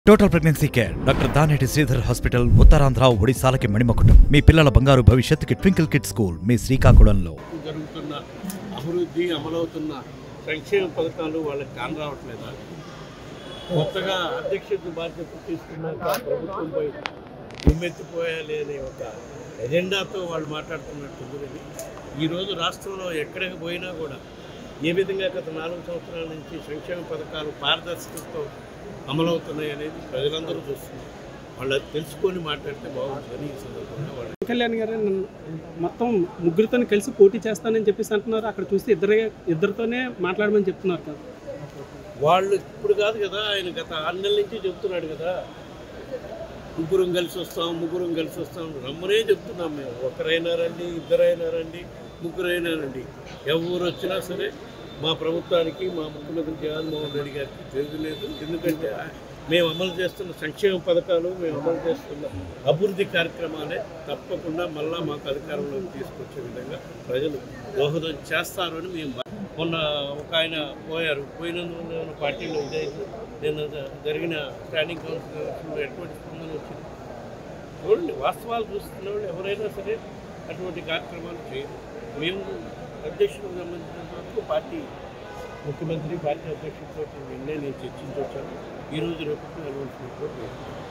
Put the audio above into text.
total pregnancy care doctor Daneti Sridhar hospital Uttarandhra ఒడిశాలకి మణిమకుటం మీ పిల్లల బంగారు భవిష్యత్తుకి ట్వింకిల్ కిడ్ స్కూల్ మీ శ్రీకాకుళంలో జరుగుతున్న అభివృద్ధి అమలవుతున్న సంక్షేమ పథకాలు వాళ్ళకి కాని రావట్లేదా కొత్తగా అధ్యక్షత బాధ్యత తీసుకున్నాక ప్రభుత్వంపై దుమ్మెత్తిపోయాలి అనే ఒక ఎజెండాతో వాళ్ళు మాట్లాడుతున్నట్టు గురించి ఈరోజు రాష్ట్రంలో ఎక్కడికి పోయినా కూడా ఏ విధంగా గత నాలుగు సంవత్సరాల నుంచి సంక్షేమ పథకాలు పారదర్శకతతో అమలవుతున్నాయి అనేది ప్రజలందరూ చూస్తున్నారు వాళ్ళు అది తెలుసుకొని మాట్లాడితే బాగుంటుందని ఈ సందర్భంగా వాళ్ళు కళ్యాణ్ గారు నన్ను మొత్తం ముగ్గురితో కలిసి పోటీ చేస్తానని చెప్పేసి అంటున్నారు అక్కడ చూస్తే ఇద్దరే ఇద్దరితోనే మాట్లాడమని చెప్తున్నారు కదా వాళ్ళు ఇప్పుడు కాదు కదా ఆయన గత ఆరు నెలల నుంచి చెప్తున్నాడు కదా ముగ్గురం కలిసి వస్తాం ముగ్గురం కలిసి వస్తాం రమ్మనే చెప్తున్నాం మేము ఒకరైనా రండి ఇద్దరైనా రండి ముగ్గురైనా రండి ఎవరు వచ్చినా సరే మా ప్రభుత్వానికి మా ముఖ్యమంత్రి జగన్మోహన్ రెడ్డి గారికి తెలియలేదు ఎందుకంటే ఆ- మేము అమలు చేస్తున్న సంక్షేమ పథకాలు మేము అమలు చేస్తున్న అభివృద్ధి కార్యక్రమాలే తప్పకుండా మళ్ళా మాకు అధికారంలోకి తీసుకొచ్చే విధంగా ప్రజలు దోహదం చేస్తారు అని మేము భా- మొన్న ఒక ఆయన పోయారు పోయినందువల్ల పార్టీలో ఇదైంది నేను జ- జరిగిన స్టాండింగ్ కౌన్సిల్ ఎటువంటి స్పందన వచ్చింది చూడండి వాస్తవాలు చూస్తున్న వాళ్ళు ఎవరైనా సరే అటువంటి కార్యక్రమాలు చేయరు మేము అధ్యక్షులకు సంబంధించినంత వరకు పార్టీ ముఖ్యమంత్రి పార్టీ అధ్యక్షుడితో నిన్నే నేను చర్చించి వచ్చాను ఈరోజు రేపు వెళ్ళవలసిన